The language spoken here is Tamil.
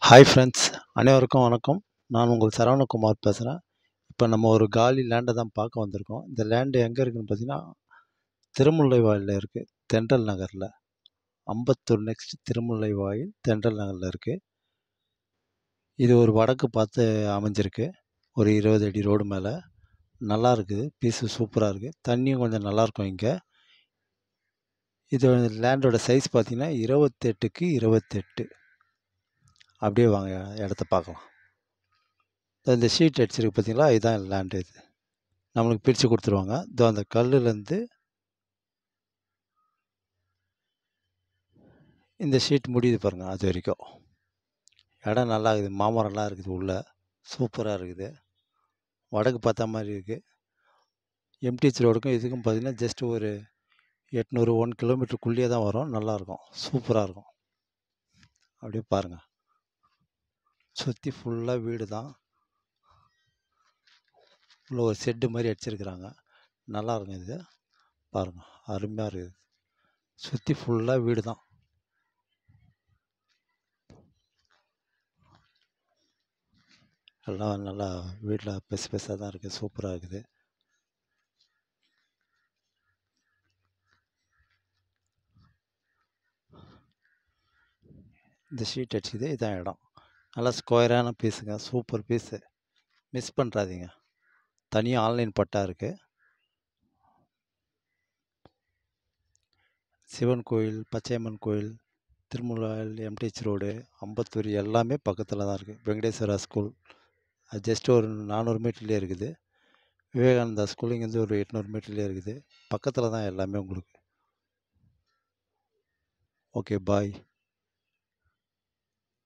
ஹாய் ஃப்ரெண்ட்ஸ் அனைவருக்கும் வணக்கம் நான் உங்கள் சரவணகுமார் பேசுகிறேன் இப்போ நம்ம ஒரு காலி லேண்டை தான் பார்க்க வந்திருக்கோம் இந்த லேண்டு எங்கே இருக்குதுன்னு பார்த்தீங்கன்னா திருமுல்லை வாயிலில் இருக்குது தென்றல் நகரில் அம்பத்தூர் நெக்ஸ்ட் திருமுல்லை வாயில் தென்றல் நகரில் இருக்குது இது ஒரு வடக்கு பார்த்து அமைஞ்சிருக்கு ஒரு இருபது அடி ரோடு மேலே நல்லா இருக்குது பீஸு சூப்பராக இருக்குது தண்ணியும் கொஞ்சம் நல்லாயிருக்கும் இங்கே இது லேண்டோட சைஸ் பார்த்தீங்கன்னா இருபத்தெட்டுக்கு இருபத்தெட்டு அப்படியே வாங்க இடத்த பார்க்கலாம் இந்த ஷீட் அடிச்சிருக்கு பார்த்தீங்களா இதுதான் லேண்டு இது நம்மளுக்கு பிரித்து கொடுத்துருவாங்க இதோ அந்த கல்லுலேருந்து இந்த ஷீட் முடியுது பாருங்கள் அது வரைக்கும் இடம் நல்லா இருக்குது மாமரம்லாம் இருக்குது உள்ளே சூப்பராக இருக்குது வடக்கு பார்த்த மாதிரி இருக்குது எம்டிஹெச் ரோடுக்கும் இதுக்கும் பார்த்திங்கன்னா ஜஸ்ட் ஒரு எட்நூறு ஒன் கிலோமீட்டருக்குள்ளேயே தான் வரும் நல்லாயிருக்கும் சூப்பராக இருக்கும் அப்படியே பாருங்கள் சுற்றி ஃபுல்லாக வீடு தான் உள்ள ஒரு செட்டு மாதிரி அடிச்சிருக்கிறாங்க நல்லா இருக்கும் இது பாருங்கள் அருமையாக இருக்குது சுற்றி ஃபுல்லாக வீடு தான் எல்லாம் நல்லா வீட்டில் பெருசு பெருசாக தான் இருக்குது சூப்பராக இருக்குது இந்த ஷீட் அடிச்சுது இதான் இடம் நல்லா ஸ்கொயரான பீஸுங்க சூப்பர் பீஸு மிஸ் பண்ணுறாதீங்க தனியாக ஆன்லைன் பட்டா இருக்குது சிவன் கோயில் பச்சையம்மன் கோயில் திருமுலாயில் எம்டிஹெச் ரோடு அம்பத்தூர் எல்லாமே பக்கத்தில் தான் இருக்குது வெங்கடேஸ்வரா ஸ்கூல் அது ஜஸ்ட் ஒரு நானூறு மீட்டர்லேயே இருக்குது விவேகானந்தா ஸ்கூல் இங்கேருந்து ஒரு எட்நூறு மீட்டர்லேயே இருக்குது பக்கத்தில் தான் எல்லாமே உங்களுக்கு ஓகே பாய்